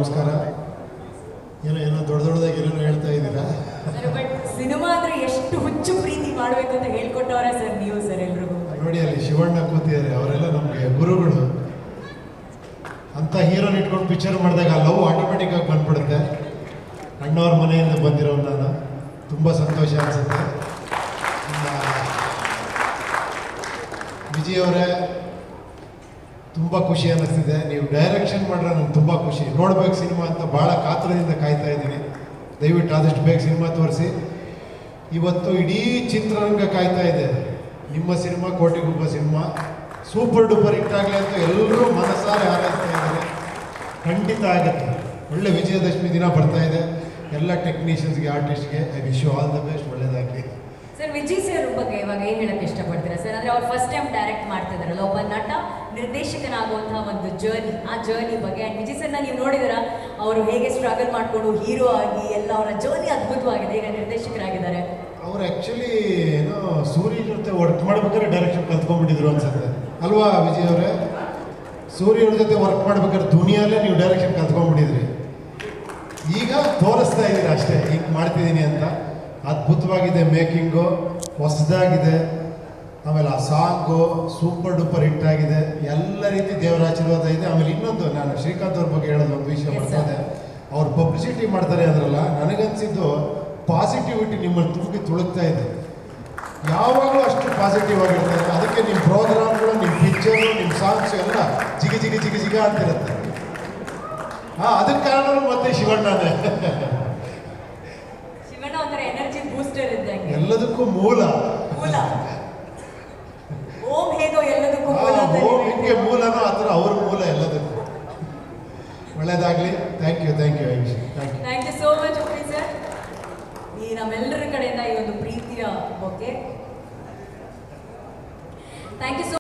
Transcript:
ನಮಸ್ಕಾರ ಏನೋ ಏನೋ ದೊಡ್ಡ ದೊಡ್ಡದಾಗಿ ಏನೇನೋ ಹೇಳ್ತಾ ಇದ್ದೀರಾ ಸರ್ ಬಟ್ ಸಿನಿಮಾ ಅಂದ್ರೆ ಎಷ್ಟು ಹುಚ್ಚು ಪ್ರೀತಿ ಮಾಡಬೇಕು ಅಂತ ಹೇಳ್ಕೊಟ್ಟವರ ಸರ್ ನೀವು ಸರ್ ಎಲ್ರಿಗೂ ನೋಡಿ ಅಲ್ಲಿ ಶಿವಣ್ಣ ಕೂತಿದ್ದಾರೆ ಅವರೆಲ್ಲ ನಮಗೆ ಗುರುಗಳು ಅಂತ ಹೀರೋನ್ ಇಟ್ಕೊಂಡು ಪಿಕ್ಚರ್ ಮಾಡಿದಾಗ ಲವ್ ಆಟೋಮೆಟಿಕ್ ಆಗಿ ಬಂದ್ಬಿಡುತ್ತೆ ಅಣ್ಣವ್ರ ಮನೆಯಿಂದ ಬಂದಿರೋ ನಾನು ತುಂಬ ಸಂತೋಷ ಅನಿಸುತ್ತೆ ಇನ್ನು ವಿಜಯ್ ಅವರೇ ತುಂಬ ಖುಷಿ ಅನ್ನಿಸ್ತಿದೆ ನೀವು ಡೈರೆಕ್ಷನ್ ಮಾಡ್ರೆ ನನಗೆ ತುಂಬ ಖುಷಿ ನೋಡ್ಬೇಕು ಸಿನಿಮಾ ಅಂತ ಭಾಳ ಕಾತರದಿಂದ ಕಾಯ್ತಾ ಇದ್ದೀನಿ ದಯವಿಟ್ಟು ಆದಷ್ಟು ಬೇಗ ಸಿನಿಮಾ ತೋರಿಸಿ ಇವತ್ತು ಇಡೀ ಚಿತ್ರರಂಗ ಕಾಯ್ತಾ ಇದೆ ನಿಮ್ಮ cinema Kotigobba cinema super duper hit ಆಗಲಿ ಅಂತ ಎಲ್ಲರೂ ಮನಸಾರೆ ಹಾರೈಸ್ತಾ ಇದ್ದಾರೆ ಖಂಡಿತ ಆಗುತ್ತೆ ಒಳ್ಳೆ ವಿಜಯದಶಮಿ ದಿನ ಬರ್ತಾ ಇದೆ ಎಲ್ಲ ಟೆಕ್ನಿಷಿಯನ್ಸ್ಗೆ ಆರ್ಟಿಸ್ಟ್ಗೆ I wish all the best ಒಳ್ಳೇದಾಗಲಿ ಸರ್ ವಿಜಯ್ ಸರ್ ಬಗ್ಗೆ ಇವಾಗ ಏನ್ ಹೇಳಕ್ ಇಷ್ಟಪಡ್ತೀರಾ ಸರ್ ಅಂದ್ರೆ ಅವ್ರು ಫಸ್ಟ್ ಟೈಮ್ ಡೈರೆಕ್ಟ್ ಮಾಡ್ತಿದಾರಲ್ಲ ಒಬ್ಬ ನಟ ನಿರ್ದೇಶಕನಾಗುವಂತಹ ಒಂದು ಜರ್ನಿ ಆ ಜರ್ನಿ ಬಗ್ಗೆ ಅಂಡ್ ವಿಜಯ್ ಸರ್ನ ನೀವು ನೋಡಿದಿರ ಅವರು ಹೇಗೆ ಸ್ಟ್ರಗಲ್ ಮಾಡ್ಕೊಂಡು ಹೀರೋ ಆಗಿ ಎಲ್ಲ ಅವರ ಜರ್ನಿ ಅದ್ಭುತವಾಗಿದೆ ಈಗ ನಿರ್ದೇಶಕರಾಗಿದ್ದಾರೆ ಅವ್ರು ಆ್ಯಕ್ಚುಲಿ ಏನೋ ಸೂರ್ಯ ಜೊತೆ ವರ್ಕ್ ಮಾಡ್ಬೇಕಾದ್ರೆ ಡೈರೆಕ್ಷನ್ ಕಲ್ತ್ಕೊಂಡ್ಬಿಟ್ಟಿದ್ರು ಅನ್ಸುತ್ತೆ ಅಲ್ವಾ ವಿಜಯ್ ಅವರೇ ಸೂರ್ಯ ಅವ್ರ ಜೊತೆ ವರ್ಕ್ ಮಾಡ್ಬೇಕಾದ್ರೆ ದುನಿಯಲ್ಲೇ ನೀವು ಡೈರೆಕ್ಷನ್ ಕಲ್ತ್ಕೊಂಡ್ಬಿಟ್ಟಿದ್ರಿ ಈಗ ತೋರಿಸ್ತಾ ಇದ್ದೀರಿ ಅಷ್ಟೇ ಹಿಂಗೆ ಮಾಡ್ತಿದ್ದೀನಿ ಅಂತ ಅದ್ಭುತವಾಗಿದೆ ಮೇಕಿಂಗು ಹೊಸದಾಗಿದೆ ಆಮೇಲೆ ಆ ಸಾಂಗು ಸೂಪರ್ ಡೂಪರ್ ಹಿಟ್ ಆಗಿದೆ ಎಲ್ಲ ರೀತಿ ದೇವರ ಆಶೀರ್ವಾದ ಇದೆ ಆಮೇಲೆ ಇನ್ನೊಂದು ನಾನು ಶ್ರೀಕಾಂತ್ ಅವ್ರ ಬಗ್ಗೆ ಹೇಳೋದು ಒಂದು ವಿಷಯ Yes, ಬರ್ತಾ sir. ಇದೆ ಅವ್ರು ಪಬ್ಲಿಸಿಟಿ ಮಾಡ್ತಾರೆ ಅಂದ್ರಲ್ಲ ನನಗನ್ಸಿದ್ದು ಪಾಸಿಟಿವಿಟಿ ನಿಮ್ಮಲ್ಲಿ ತುಂಬಿ ತುಳುಕ್ತಾ ಇದೆ ಯಾವಾಗಲೂ ಅಷ್ಟು ಪಾಸಿಟಿವ್ ಆಗಿರ್ತಾರೆ ಅದಕ್ಕೆ ನಿಮ್ಮ ಪ್ರೋಗ್ರಾಮ್ಗಳು ನಿಮ್ಮ ಪಿಕ್ಚರು ನಿಮ್ಮ ಸಾಂಗ್ಸ್ ಎಲ್ಲ ಜಿಗಿ ಜಿಗಿ ಜಿಗಿ ಜಿಗ ಅಂತಿರುತ್ತೆ ಹಾಂ ಅದಕ್ಕೆ ಕಾರಣ ಮತ್ತೆ ಶಿವಣ್ಣನೇ ಶಿವಣ್ಣ ಒಂಥರ ಎನರ್ಜಿ ಬೂಸ್ಟರ್ ಇದ್ದಂಗೆ ಎಲ್ಲದಕ್ಕೂ ಮೂಲ ಮೂಲ ಓಂ ಹೇಗೋ ಎಲ್ಲದಕ್ಕೂ ಆ, ಮೂಲ ಅಂತ ಓ, ನೀವು ಹಿಂಗೆ ಮೂಲನೋ ಆ ಥರ ಅವ್ರ ಮೂಲ ಎಲ್ಲದಕ್ಕೂ ಒಳ್ಳೇದಾಗಲಿ thank you thank you I wish thank you thank you so much ಒಪ್ಪಿ ಸರ್ ಈ ನಮ್ಮೆಲ್ಲರ ಕಡೆಯಿಂದ ಈ ಒಂದು ಪ್ರೀತಿಯ ಬಗ್ಗೆ ಥ್ಯಾಂಕ್ ಯು ಸೋ